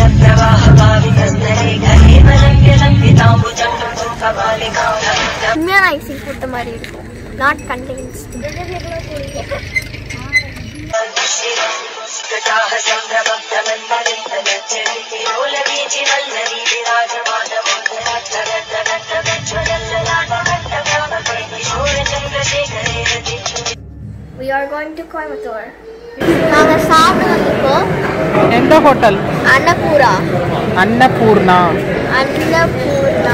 உண்மையான ஐசிங் போட்ட மாதிரி இருக்கும் not contains We are going to Coimbatore. நாங்கள் சாப்பிட வந்திருக்கோம் எந்த ஹோட்டல் அன்னபூரா அன்னபூர்ணா அன்னபூர்ணா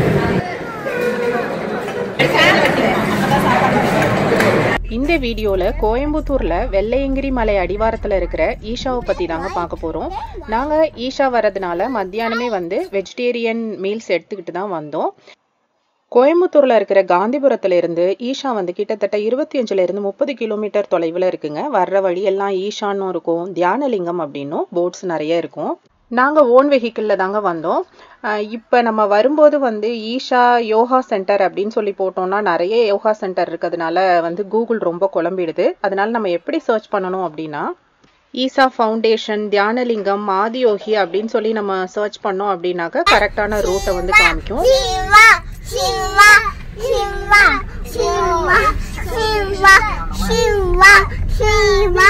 இந்த வீடியோவில் கோயம்புத்தூரில் வெள்ளையங்கிரி மலை அடிவாரத்தில் இருக்கிற ஈஷாவை பற்றி தாங்க பார்க்க போகிறோம் நாங்கள் ஈஷா வர்றதுனால மத்தியானமே வந்து வெஜிடேரியன் மீல்ஸ் எடுத்துக்கிட்டு தான் வந்தோம் கோயம்புத்தூரில் இருக்கிற காந்திபுரத்துல இருந்து ஈஷா வந்து கிட்டத்தட்ட இருபத்தி அஞ்சுல இருந்து முப்பது கிலோமீட்டர் தொலைவில் இருக்குங்க வர்ற வழி எல்லாம் ஈஷான்னும் இருக்கும் தியானலிங்கம் அப்படின்னும் போட்ஸ் நிறைய இருக்கும் நாங்கள் ஓன் வெஹிக்கிளில் தாங்க வந்தோம் இப்போ நம்ம வரும்போது வந்து ஈஷா யோகா சென்டர் அப்படின்னு சொல்லி போட்டோம்னா நிறைய யோகா சென்டர் இருக்கிறதுனால வந்து கூகுள் ரொம்ப குழம்பிடுது அதனால நம்ம எப்படி சர்ச் பண்ணணும் அப்படின்னா ஈசா ஃபவுண்டேஷன் தியானலிங்கம் ஆதியோகி அப்படின்னு சொல்லி நம்ம சர்ச் பண்ணோம் அப்படின்னாக்க கரெக்டான ரூட்டை வந்து காமிக்கும் சிவா சிவா சிவா சிவா சிவா சிவா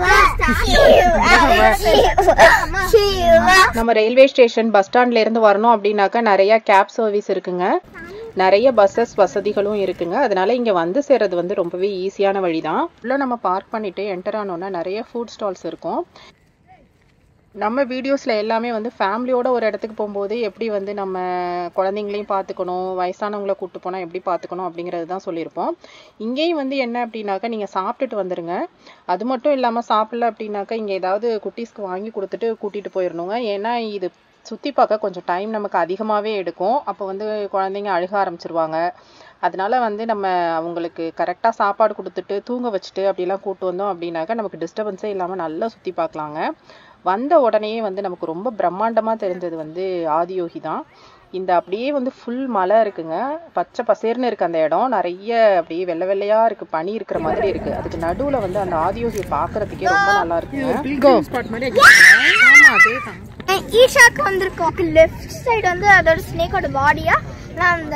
சிவா சிவா சிவா நம்ம ரயில்வே ஸ்டேஷன் பஸ் ஸ்டாண்ட்ல இருந்து வரணும் அப்படின்னாக்கா நிறைய கேப் சர்வீஸ் இருக்குங்க நிறைய பஸ்ஸஸ் வசதிகளும் இருக்குங்க அதனால இங்க வந்து சேர்றது வந்து ரொம்பவே ஈஸியான வழி தான் உள்ள நம்ம பார்க் பண்ணிட்டு என்டர் ஆனோம்னா நிறைய ஃபுட் ஸ்டால்ஸ் இருக்கும் நம்ம வீடியோஸில் எல்லாமே வந்து ஃபேமிலியோட ஒரு இடத்துக்கு போகும்போது எப்படி வந்து நம்ம குழந்தைங்களையும் பார்த்துக்கணும் வயசானவங்கள கூப்பிட்டு போனால் எப்படி பார்த்துக்கணும் அப்படிங்கிறது தான் சொல்லியிருப்போம் இங்கேயும் வந்து என்ன அப்படின்னாக்கா நீங்கள் சாப்பிட்டுட்டு வந்துடுங்க அது மட்டும் இல்லாமல் சாப்பிடல அப்படின்னாக்கா இங்கே ஏதாவது குட்டீஸ்க்கு வாங்கி கொடுத்துட்டு கூட்டிகிட்டு போயிடணுங்க ஏன்னா இது சுற்றி பார்க்க கொஞ்சம் டைம் நமக்கு அதிகமாகவே எடுக்கும் அப்போ வந்து குழந்தைங்க அழுக ஆரம்பிச்சிருவாங்க அதனால வந்து நம்ம அவங்களுக்கு கரெக்டாக சாப்பாடு கொடுத்துட்டு தூங்க வச்சுட்டு அப்படிலாம் கூட்டு வந்தோம் அப்படின்னாக்கா நமக்கு டிஸ்டர்பன்ஸே இல்லாமல் நல்லா சுற்றி பார்க்கலாங்க வந்த உடனே வந்து நமக்கு ரொம்ப பிரம்மாண்டமாக தெரிஞ்சது வந்து ஆதியோகி தான் இந்த அப்படியே வந்து ஃபுல் மலை இருக்குங்க பச்சை பசேர்னு இருக்கு அந்த இடம் நிறைய அப்படியே வெள்ளை வெள்ளையா இருக்கு பனி இருக்கிற மாதிரி இருக்கு அதுக்கு நடுவுல வந்து அந்த ஆதியோகியை பார்க்கறதுக்கே ரொம்ப நல்லா இருக்குங்க ஆமா அதேதான் ஈஷாக்கு வந்திருக்கோம் லெஃப்ட் சைடு வந்து அதோட ஸ்னேக்கோட பாடியா நான் அந்த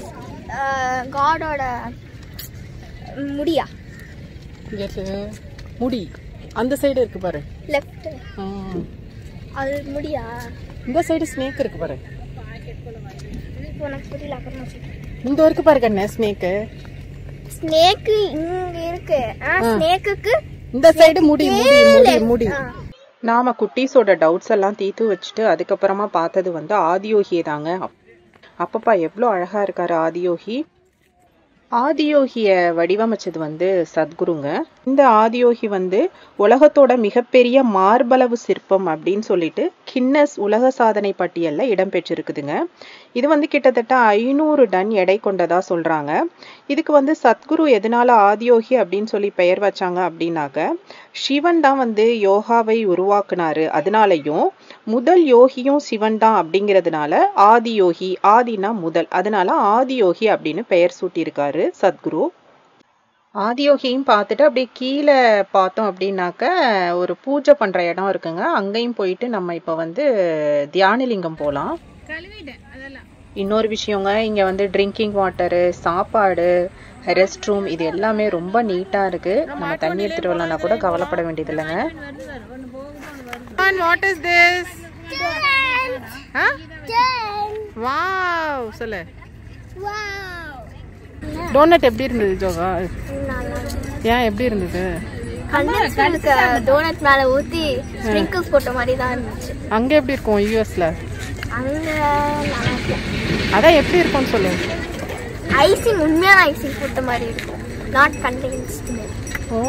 காடோட முடியா எது? முடி அந்த சைடு இருக்கு பாரு லெஃப்ட் ம். அது முடியா இந்த சைடு ஸ்னேக் இருக்கு பாரு இப்போ எனக்கு புரியல அப்புறமா சொல்றேன் இந்த இருக்கு பாரு கண்ணு ஸ்னேக்கு ஸ்னேக்கு இங்க இருக்கு ஸ்னேக்குக்கு இந்த சைடு முடி முடி முடி முடி நாம குட்டீஸோட டவுட்ஸ் எல்லாம் தீர்த்து வச்சுட்டு அதுக்கப்புறமா பார்த்தது வந்து ஆதியோகியை தாங்க அப்பப்பா எவ்வளோ அழகா இருக்காரு ஆதியோகி ஆதியோகிய வடிவமைச்சது வந்து சத்குருங்க இந்த ஆதியோகி வந்து உலகத்தோட மிகப்பெரிய மார்பளவு சிற்பம் அப்படின்னு சொல்லிட்டு கின்னஸ் உலக சாதனை பட்டியல்ல இடம்பெற்றிருக்குதுங்க இது வந்து கிட்டத்தட்ட ஐநூறு டன் எடை கொண்டதா சொல்றாங்க இதுக்கு வந்து சத்குரு எதனால ஆதியோகி அப்படின்னு சொல்லி பெயர் வச்சாங்க அப்படின்னாக்க சிவன் தான் வந்து யோகாவை உருவாக்குனாரு அதனாலையும் முதல் யோகியும் சிவன் தான் அப்படிங்கிறதுனால ஆதியோகி ஆதினா முதல் அதனால ஆதியோகி அப்படின்னு பெயர் சூட்டியிருக்காரு சத்குரு ஆதியோகியும் பார்த்துட்டு அப்படியே கீழே பார்த்தோம் அப்படின்னாக்க ஒரு பூஜை பண்ற இடம் இருக்குங்க அங்கேயும் போயிட்டு நம்ம இப்போ வந்து தியானலிங்கம் போகலாம் இன்னொரு விஷயங்க இங்க வந்து ட்ரிங்கிங் வாட்டரு சாப்பாடு ரெஸ்ட் ரூம் இது எல்லாமே ரொம்ப நீட்டா இருக்கு நம்ம தண்ணி எடுத்துட்டு வரலன்னா கூட கவலைப்பட வேண்டியது இல்லைங்க வாட் இஸ் திஸ் வாவ் சொல்லு டோனட் எப்படி இருந்தது ஜோகா ஏன் எப்படி இருந்தது டோனட் மேல ஊத்தி ஸ்ப்ரிங்கிள்ஸ் போட்ட மாதிரி தான் இருந்துச்சு அங்க எப்படி இருக்கும் யூஎஸ்ல அங்க நல்லா இல்ல. அதான் எப்படி இருக்கும்னு சொல்லு ஐசிங் உண்மையான ஐசிங் போட்ட மாதிரி இருக்கும் நாட் கண்டெய்ன்ஸ் ஓ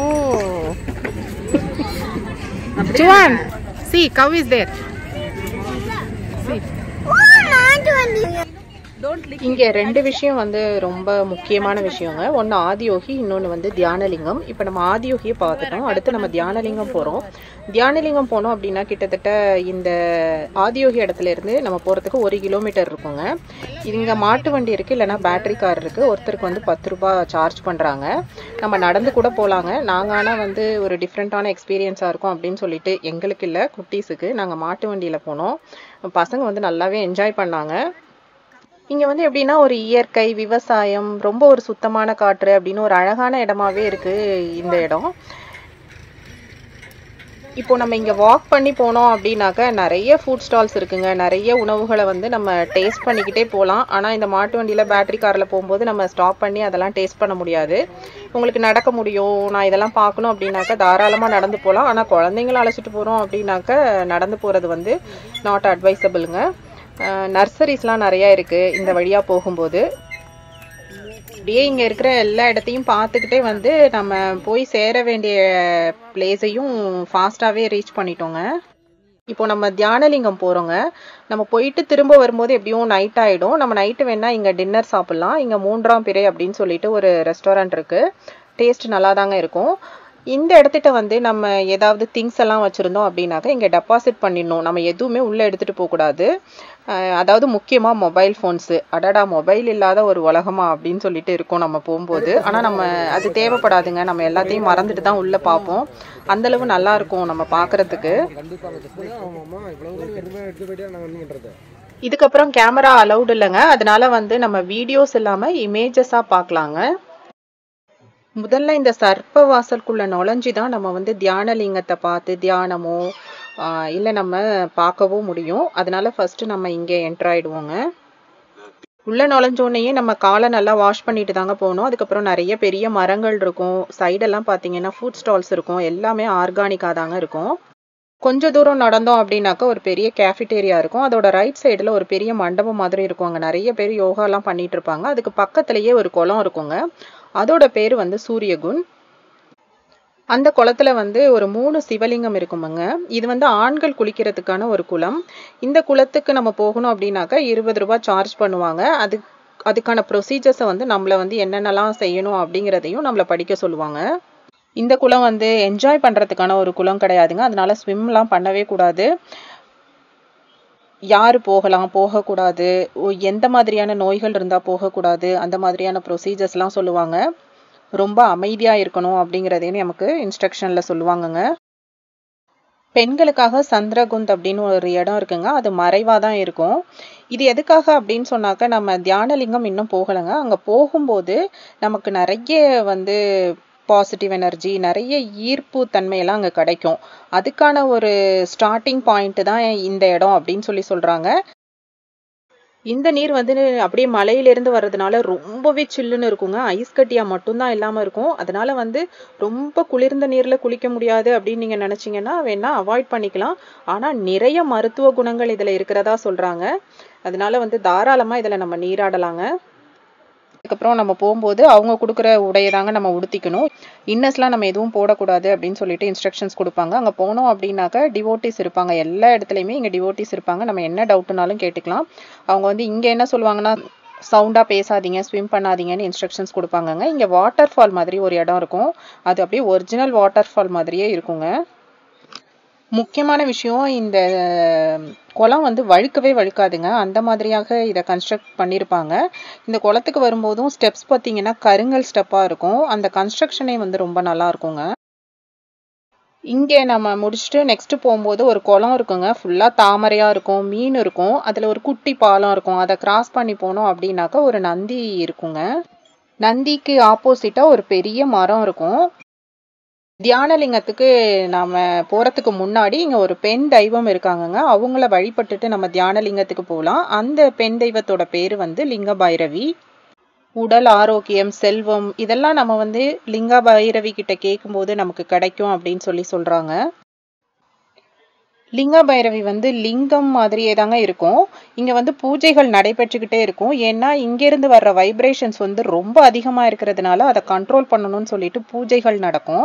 ஜுவான் சி கவ் இஸ் தேர் இங்க ரெண்டு விஷயம் வந்து ரொம்ப முக்கியமான விஷயங்க ஒன்னு ஆதியோகி இன்னொன்னு வந்து தியானலிங்கம் இப்ப நம்ம ஆதியோகியை பார்த்துட்டோம் அடுத்து நம்ம தியானலிங்கம் போறோம் தியானலிங்கம் போனோம் அப்படின்னா கிட்டத்தட்ட இந்த ஆதியோகி இடத்துல இருந்து நம்ம போறதுக்கு ஒரு கிலோமீட்டர் இருக்குங்க இங்க மாட்டு வண்டி இருக்கு இல்லைன்னா பேட்டரி கார் இருக்கு ஒருத்தருக்கு வந்து பத்து ரூபாய் சார்ஜ் பண்றாங்க நம்ம நடந்து கூட போலாங்க நாங்க ஆனா வந்து ஒரு டிஃப்ரெண்டான எக்ஸ்பீரியன்ஸா இருக்கும் அப்படின்னு சொல்லிட்டு எங்களுக்கு இல்ல குட்டீஸுக்கு நாங்க மாட்டு வண்டியில போனோம் பசங்க வந்து நல்லாவே என்ஜாய் பண்ணாங்க இங்க வந்து எப்படின்னா ஒரு இயற்கை விவசாயம் ரொம்ப ஒரு சுத்தமான காற்று அப்படின்னு ஒரு அழகான இடமாவே இருக்கு இந்த இடம் இப்போ நம்ம இங்க வாக் பண்ணி போனோம் அப்படின்னாக்க நிறைய ஃபுட் ஸ்டால்ஸ் இருக்குங்க நிறைய உணவுகளை வந்து நம்ம டேஸ்ட் பண்ணிக்கிட்டே போகலாம் ஆனா இந்த மாட்டு வண்டியில பேட்டரி கார்ல போகும்போது நம்ம ஸ்டாப் பண்ணி அதெல்லாம் டேஸ்ட் பண்ண முடியாது உங்களுக்கு நடக்க முடியும் நான் இதெல்லாம் பார்க்கணும் அப்படின்னாக்க தாராளமா நடந்து போகலாம் ஆனா குழந்தைங்கள அழைச்சிட்டு போறோம் அப்படின்னாக்க நடந்து போறது வந்து நாட் அட்வைசபிளுங்க நர்சரிஸ்லாம் நிறைய இருக்கு இந்த வழியா போகும்போது அப்படியே இங்க இருக்கிற எல்லா இடத்தையும் பார்த்துக்கிட்டே வந்து நம்ம போய் சேர வேண்டிய பிளேஸையும் ஃபாஸ்டாவே ரீச் பண்ணிட்டோங்க இப்போ நம்ம தியானலிங்கம் போறோங்க நம்ம போயிட்டு திரும்ப வரும்போது எப்படியும் நைட் ஆயிடும் நம்ம நைட்டு வேணா இங்க டின்னர் சாப்பிடலாம் இங்க மூன்றாம் பிறை அப்படின்னு சொல்லிட்டு ஒரு ரெஸ்டாரண்ட் இருக்கு டேஸ்ட் நல்லா தாங்க இருக்கும் இந்த இடத்துட்ட வந்து நம்ம ஏதாவது திங்ஸ் எல்லாம் வச்சிருந்தோம் அப்படின்னாக்க இங்க டெபாசிட் பண்ணிடணும் நம்ம எதுவுமே உள்ள எடுத்துட்டு போக கூடாது அஹ் அதாவது முக்கியமா மொபைல் போன்ஸ் அடடா மொபைல் இல்லாத ஒரு உலகமா அப்படின்னு சொல்லிட்டு இருக்கோம் நம்ம போகும்போது ஆனா நம்ம அது தேவைப்படாதுங்க நம்ம எல்லாத்தையும் மறந்துட்டு தான் உள்ள பார்ப்போம் அந்த அளவு நல்லா இருக்கும் நம்ம பாக்குறதுக்கு இதுக்கப்புறம் கேமரா அலௌட் இல்லைங்க அதனால வந்து நம்ம வீடியோஸ் இல்லாம இமேஜஸா பார்க்கலாங்க முதல்ல இந்த சர்ப்ப வாசலுக்குள்ள நுழைஞ்சு தான் நம்ம வந்து தியான லிங்கத்தை பார்த்து தியானமோ ஆஹ் இல்ல நம்ம பார்க்கவோ முடியும் அதனால ஃபர்ஸ்ட் நம்ம இங்க என்டர் ஆயிடுவோங்க உள்ள நுழைஞ்சோடனேயே நம்ம காலை நல்லா வாஷ் பண்ணிட்டு தாங்க போகணும் அதுக்கப்புறம் நிறைய பெரிய மரங்கள் இருக்கும் சைடெல்லாம் பார்த்தீங்கன்னா ஃபுட் ஸ்டால்ஸ் இருக்கும் எல்லாமே ஆர்கானிக்காக தாங்க இருக்கும் கொஞ்ச தூரம் நடந்தோம் அப்படின்னாக்கா ஒரு பெரிய கேஃபிடேரியா இருக்கும் அதோட ரைட் சைடுல ஒரு பெரிய மண்டபம் மாதிரி இருக்கும் அங்க நிறைய பேர் யோகா எல்லாம் பண்ணிட்டு இருப்பாங்க அதுக்கு பக்கத்துலயே ஒரு குளம் இருக்குங்க அதோட பேர் வந்து சூரியகுன் அந்த குளத்துல வந்து ஒரு மூணு சிவலிங்கம் இருக்குமுங்க இது வந்து ஆண்கள் குளிக்கிறதுக்கான ஒரு குளம் இந்த குளத்துக்கு நம்ம போகணும் அப்படின்னாக்கா இருபது ரூபாய் சார்ஜ் பண்ணுவாங்க அது அதுக்கான ப்ரொசீஜர்ஸை வந்து நம்மள வந்து என்னென்னலாம் செய்யணும் அப்படிங்கிறதையும் நம்மள படிக்க சொல்லுவாங்க இந்த குளம் வந்து என்ஜாய் பண்றதுக்கான ஒரு குளம் கிடையாதுங்க அதனால ஸ்விம்லாம் பண்ணவே கூடாது யார் போகலாம் போகக்கூடாது ஓ, எந்த மாதிரியான நோய்கள் இருந்தால் போகக்கூடாது அந்த மாதிரியான ப்ரொசீஜர்ஸ்லாம் சொல்லுவாங்க ரொம்ப அமைதியா இருக்கணும் அப்படிங்கிறதையும் நமக்கு இன்ஸ்ட்ரக்ஷன்ல சொல்லுவாங்கங்க பெண்களுக்காக சந்திரகுந்த் அப்படின்னு ஒரு இடம் இருக்குங்க அது மறைவா தான் இருக்கும் இது எதுக்காக அப்படின்னு சொன்னாக்க நம்ம தியானலிங்கம் இன்னும் போகலைங்க அங்க போகும்போது நமக்கு நிறைய வந்து பாசிட்டிவ் எனர்ஜி நிறைய ஈர்ப்பு தன்மையெல்லாம் அங்க கிடைக்கும் அதுக்கான ஒரு ஸ்டார்டிங் பாயிண்ட் தான் இந்த இடம் அப்படின்னு சொல்லி சொல்றாங்க இந்த நீர் வந்து அப்படியே மலையிலிருந்து வர்றதுனால ரொம்பவே சில்லுன்னு இருக்குங்க ஐஸ் கட்டியா மட்டும்தான் இல்லாம இருக்கும் அதனால வந்து ரொம்ப குளிர்ந்த நீர்ல குளிக்க முடியாது அப்படின்னு நீங்க நினைச்சீங்கன்னா வேணா அவாய்ட் பண்ணிக்கலாம் ஆனா நிறைய மருத்துவ குணங்கள் இதுல இருக்கிறதா சொல்றாங்க அதனால வந்து தாராளமா இதுல நம்ம நீராடலாங்க அதுக்கப்புறம் நம்ம போகும்போது அவங்க கொடுக்குற உடையை தாங்க நம்ம உடுத்திக்கணும் இன்னஸ்லாம் நம்ம எதுவும் போடக்கூடாது அப்படின்னு சொல்லிட்டு இன்ஸ்ட்ரக்ஷன்ஸ் கொடுப்பாங்க அங்கே போனோம் அப்படின்னாக்க டிவோட்டிஸ் இருப்பாங்க எல்லா இடத்துலையுமே இங்கே டிவோட்டிஸ் இருப்பாங்க நம்ம என்ன டவுட்னாலும் கேட்டுக்கலாம் அவங்க வந்து இங்கே என்ன சொல்லுவாங்கன்னா சவுண்டாக பேசாதீங்க ஸ்விம் பண்ணாதீங்கன்னு இன்ஸ்ட்ரக்ஷன்ஸ் கொடுப்பாங்கங்க இங்கே வாட்டர் ஃபால் மாதிரி ஒரு இடம் இருக்கும் அது அப்படியே ஒரிஜினல் வாட்டர் ஃபால் மாதிரியே இருக்குங்க முக்கியமான விஷயம் இந்த குளம் வந்து வழுக்கவே வழுக்காதுங்க அந்த மாதிரியாக இதை கன்ஸ்ட்ரக்ட் பண்ணியிருப்பாங்க இந்த குளத்துக்கு வரும்போதும் ஸ்டெப்ஸ் பார்த்தீங்கன்னா கருங்கல் ஸ்டெப்பாக இருக்கும் அந்த கன்ஸ்ட்ரக்ஷனே வந்து ரொம்ப நல்லா இருக்குங்க இங்கே நம்ம முடிச்சுட்டு நெக்ஸ்ட் போகும்போது ஒரு குளம் இருக்குங்க ஃபுல்லாக தாமரையாக இருக்கும் மீன் இருக்கும் அதில் ஒரு குட்டி பாலம் இருக்கும் அதை கிராஸ் பண்ணி போனோம் அப்படின்னாக்கா ஒரு நந்தி இருக்குங்க நந்திக்கு ஆப்போசிட்டாக ஒரு பெரிய மரம் இருக்கும் தியானலிங்கத்துக்கு நாம போறதுக்கு முன்னாடி இங்க ஒரு பெண் தெய்வம் இருக்காங்கங்க அவங்கள வழிபட்டுட்டு நம்ம தியானலிங்கத்துக்கு போகலாம் அந்த பெண் தெய்வத்தோட பேரு வந்து லிங்க பைரவி உடல் ஆரோக்கியம் செல்வம் இதெல்லாம் நம்ம வந்து லிங்க பைரவி கிட்ட கேட்கும்போது நமக்கு கிடைக்கும் அப்படின்னு சொல்லி சொல்றாங்க லிங்க பைரவி வந்து லிங்கம் மாதிரியே தாங்க இருக்கும் இங்க வந்து பூஜைகள் நடைபெற்றுக்கிட்டே இருக்கும் ஏன்னா இங்க இருந்து வர்ற வைப்ரேஷன்ஸ் வந்து ரொம்ப அதிகமா இருக்கிறதுனால அதை கண்ட்ரோல் பண்ணணும்னு சொல்லிட்டு பூஜைகள் நடக்கும்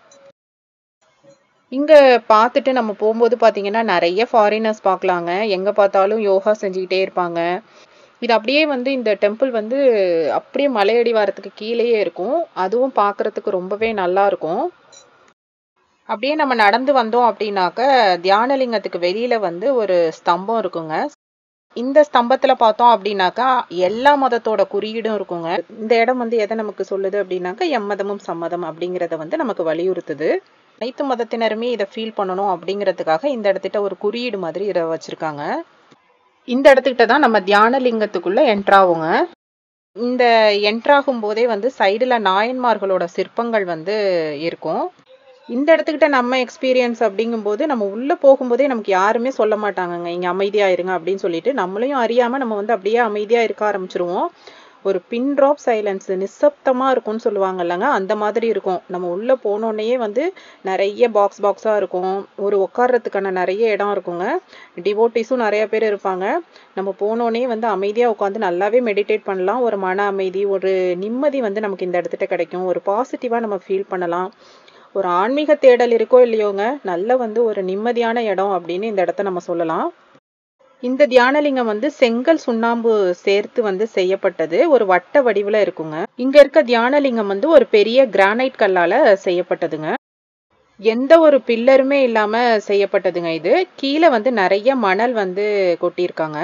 இங்க பார்த்துட்டு நம்ம போகும்போது பாத்தீங்கன்னா நிறைய ஃபாரினர்ஸ் பார்க்கலாங்க எங்க பார்த்தாலும் யோகா செஞ்சுக்கிட்டே இருப்பாங்க இது அப்படியே வந்து இந்த டெம்பிள் வந்து அப்படியே மலையடி வாரத்துக்கு கீழேயே இருக்கும் அதுவும் பார்க்கறதுக்கு ரொம்பவே நல்லா இருக்கும் அப்படியே நம்ம நடந்து வந்தோம் அப்படின்னாக்க தியானலிங்கத்துக்கு வெளியில வந்து ஒரு ஸ்தம்பம் இருக்குங்க இந்த ஸ்தம்பத்துல பார்த்தோம் அப்படின்னாக்கா எல்லா மதத்தோட குறியீடும் இருக்குங்க இந்த இடம் வந்து எதை நமக்கு சொல்லுது அப்படின்னாக்கா எம்மதமும் சம்மதம் அப்படிங்கறத வந்து நமக்கு வலியுறுத்துது அனைத்து மதத்தினருமே இதை ஃபீல் பண்ணணும் அப்படிங்கிறதுக்காக இந்த இடத்திட்ட ஒரு குறியீடு மாதிரி இதை வச்சிருக்காங்க இந்த இடத்துக்கிட்ட தான் நம்ம தியானலிங்கத்துக்குள்ள என்ட்ராகுங்க இந்த என்ட்ராகும் போதே வந்து சைடுல நாயன்மார்களோட சிற்பங்கள் வந்து இருக்கும் இந்த இடத்துக்கிட்ட நம்ம எக்ஸ்பீரியன்ஸ் அப்படிங்கும்போது நம்ம உள்ள போகும்போதே நமக்கு யாருமே சொல்ல மாட்டாங்கங்க இங்க அமைதியா இருங்க அப்படின்னு சொல்லிட்டு நம்மளையும் அறியாம நம்ம வந்து அப்படியே அமைதியா இருக்க ஆரம்பிச்சிருவோம் ஒரு பின் ட்ராப் சைலன்ஸ் நிசப்தமா இருக்கும்னு சொல்லுவாங்க இல்லைங்க அந்த மாதிரி இருக்கும் நம்ம உள்ள போனோடனே வந்து நிறைய பாக்ஸ் பாக்ஸா இருக்கும் ஒரு உட்கார்றதுக்கான நிறைய இடம் இருக்குங்க டிவோட்டிஸும் நிறைய பேர் இருப்பாங்க நம்ம போனோடனே வந்து அமைதியா உட்காந்து நல்லாவே மெடிடேட் பண்ணலாம் ஒரு மன அமைதி ஒரு நிம்மதி வந்து நமக்கு இந்த இடத்துல கிடைக்கும் ஒரு பாசிட்டிவா நம்ம ஃபீல் பண்ணலாம் ஒரு ஆன்மீக தேடல் இருக்கோ இல்லையோங்க நல்ல வந்து ஒரு நிம்மதியான இடம் அப்படின்னு இந்த இடத்த நம்ம சொல்லலாம் இந்த தியானலிங்கம் வந்து செங்கல் சுண்ணாம்பு சேர்த்து வந்து செய்யப்பட்டது ஒரு வட்ட வடிவுல இருக்குங்க இங்க இருக்க தியானலிங்கம் வந்து ஒரு பெரிய கிரானைட் கல்லால செய்யப்பட்டதுங்க எந்த ஒரு பில்லருமே இல்லாம செய்யப்பட்டதுங்க இது கீழே வந்து நிறைய மணல் வந்து கொட்டியிருக்காங்க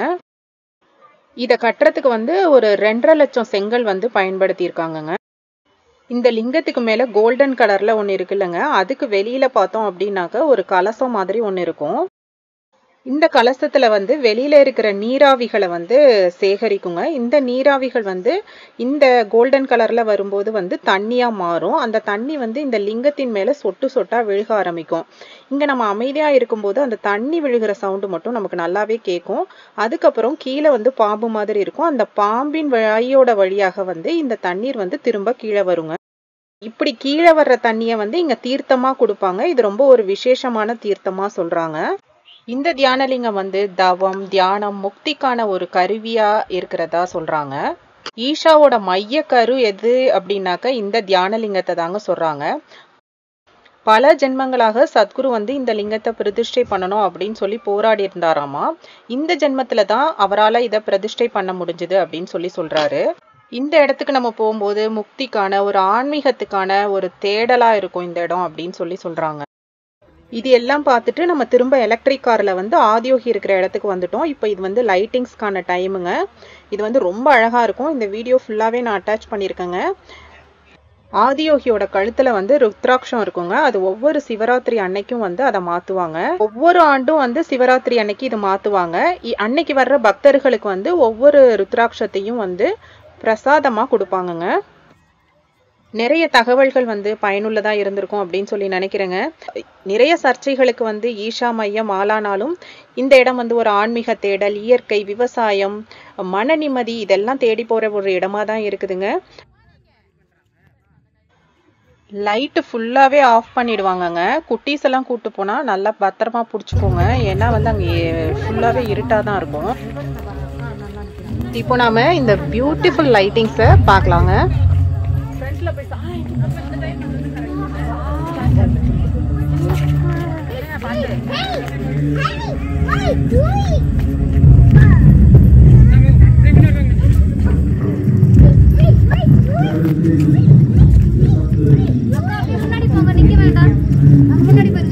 இத கட்டுறதுக்கு வந்து ஒரு ரெண்டரை லட்சம் செங்கல் வந்து பயன்படுத்தியிருக்காங்கங்க இந்த லிங்கத்துக்கு மேல கோல்டன் கலர்ல ஒண்ணு இருக்குல்லங்க அதுக்கு வெளியில பார்த்தோம் அப்படின்னாக்க ஒரு கலசம் மாதிரி ஒண்ணு இருக்கும் இந்த கலசத்துல வந்து வெளியில இருக்கிற நீராவிகளை வந்து சேகரிக்குங்க இந்த நீராவிகள் வந்து இந்த கோல்டன் கலர்ல வரும்போது வந்து தண்ணியா மாறும் அந்த தண்ணி வந்து இந்த லிங்கத்தின் மேல சொட்டு சொட்டா விழுக ஆரம்பிக்கும் இங்க நம்ம அமைதியா இருக்கும்போது அந்த தண்ணி விழுகிற சவுண்டு மட்டும் நமக்கு நல்லாவே கேட்கும் அதுக்கப்புறம் கீழே வந்து பாம்பு மாதிரி இருக்கும் அந்த பாம்பின் வாயோட வழியாக வந்து இந்த தண்ணீர் வந்து திரும்ப கீழே வருங்க இப்படி கீழே வர்ற தண்ணிய வந்து இங்க தீர்த்தமா கொடுப்பாங்க இது ரொம்ப ஒரு விசேஷமான தீர்த்தமா சொல்றாங்க இந்த தியானலிங்கம் வந்து தவம் தியானம் முக்திக்கான ஒரு கருவியா இருக்கிறதா சொல்றாங்க ஈஷாவோட மைய கரு எது அப்படின்னாக்க இந்த தியானலிங்கத்தை தாங்க சொல்றாங்க பல ஜென்மங்களாக சத்குரு வந்து இந்த லிங்கத்தை பிரதிஷ்டை பண்ணணும் அப்படின்னு சொல்லி போராடி இருந்தாராமா இந்த ஜென்மத்துல தான் அவரால் இதை பிரதிஷ்டை பண்ண முடிஞ்சது அப்படின்னு சொல்லி சொல்றாரு இந்த இடத்துக்கு நம்ம போகும்போது முக்திக்கான ஒரு ஆன்மீகத்துக்கான ஒரு தேடலா இருக்கும் இந்த இடம் அப்படின்னு சொல்லி சொல்றாங்க இது எல்லாம் பார்த்துட்டு நம்ம திரும்ப எலக்ட்ரிக் கார்ல வந்து ஆதியோகி இருக்கிற இடத்துக்கு வந்துட்டோம் இப்போ இது வந்து லைட்டிங்ஸ்க்கான டைமுங்க இது வந்து ரொம்ப அழகா இருக்கும் இந்த வீடியோ ஃபுல்லாவே நான் அட்டாச் பண்ணியிருக்கேங்க ஆதியோகியோட கழுத்துல வந்து ருத்ராட்சம் இருக்குங்க அது ஒவ்வொரு சிவராத்திரி அன்னைக்கும் வந்து அதை மாத்துவாங்க ஒவ்வொரு ஆண்டும் வந்து சிவராத்திரி அன்னைக்கு இது மாத்துவாங்க அன்னைக்கு வர்ற பக்தர்களுக்கு வந்து ஒவ்வொரு ருத்ராட்சத்தையும் வந்து பிரசாதமா கொடுப்பாங்கங்க நிறைய தகவல்கள் வந்து பயனுள்ளதா இருந்திருக்கும் அப்படின்னு சொல்லி நினைக்கிறேங்க நிறைய சர்ச்சைகளுக்கு வந்து ஈஷா மையம் ஆளானாலும் இந்த இடம் வந்து ஒரு ஆன்மீக தேடல் இயற்கை விவசாயம் மன நிம்மதி இதெல்லாம் தேடி போற ஒரு இடமா தான் இருக்குதுங்க லைட்டு ஃபுல்லாகவே ஆஃப் பண்ணிடுவாங்கங்க குட்டீஸ் எல்லாம் கூப்பிட்டு போனால் நல்லா பத்திரமா பிடிச்சிக்கோங்க ஏன்னா வந்து அங்கே ஃபுல்லாகவே இருட்டாக தான் இருக்கும் இப்போ நாம இந்த பியூட்டிஃபுல் லைட்டிங்ஸை பார்க்கலாங்க முன்னாடி போங்க நிக்க வேண்டாம் முன்னாடி பாருங்க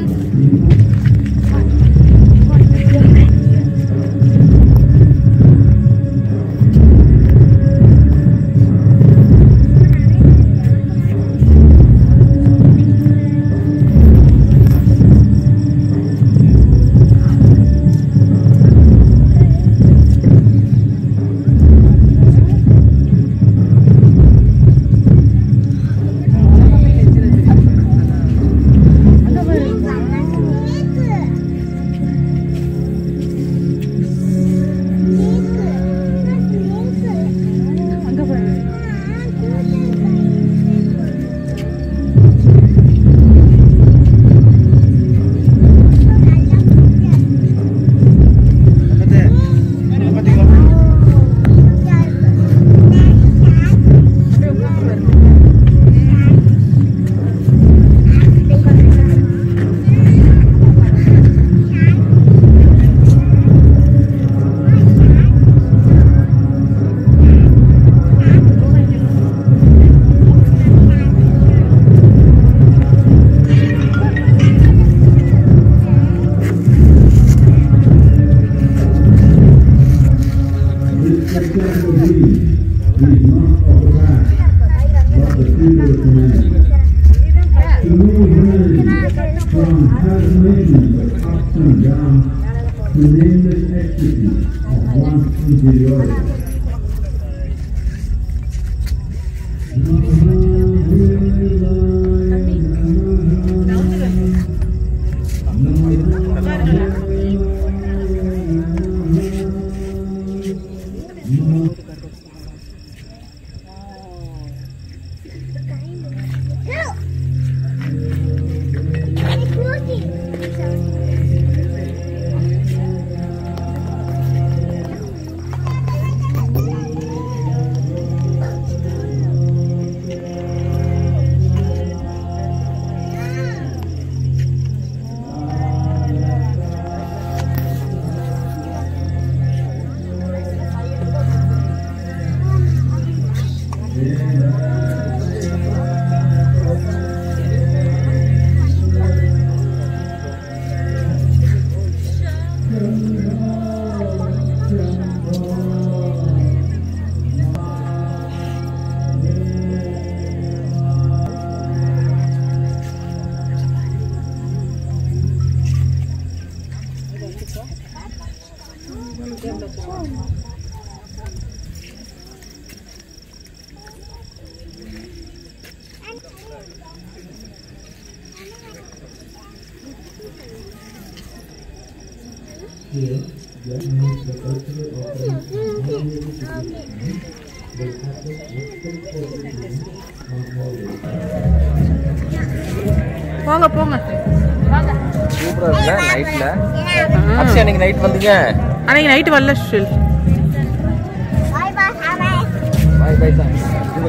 போங்க போங்க சூப்பரா இருக்குல்ல நைட்ல அக்ஷய் அன்னைக்கு நைட் வந்தீங்க அன்னைக்கு நைட்டு வரல சுஷில் பாய் பாய் ஹாய் பாய் பாய் சாமி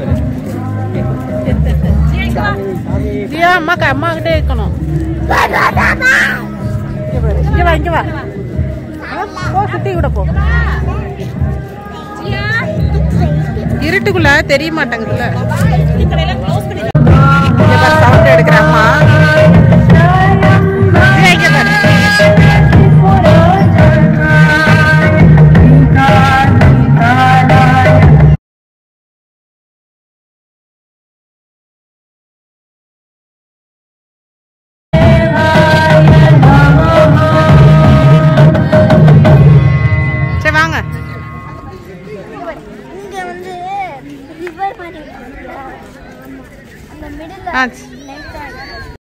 ஜியா அம்மா அம்மா கிட்டே இருக்கணும் இங்க வா இங்க வா போ சுத்தி கூட போ இருட்டுக்குள்ள தெரிய மாட்டேங்குதுல்ல சவுண்ட் எடுக்கிற அம்மா ஜியா, இங்க பாரு. சரி வாங்க இங்க வந்து ரிவர் மாதிரி இருக்குல்ல? அந்த மிடில் ஆ சரி.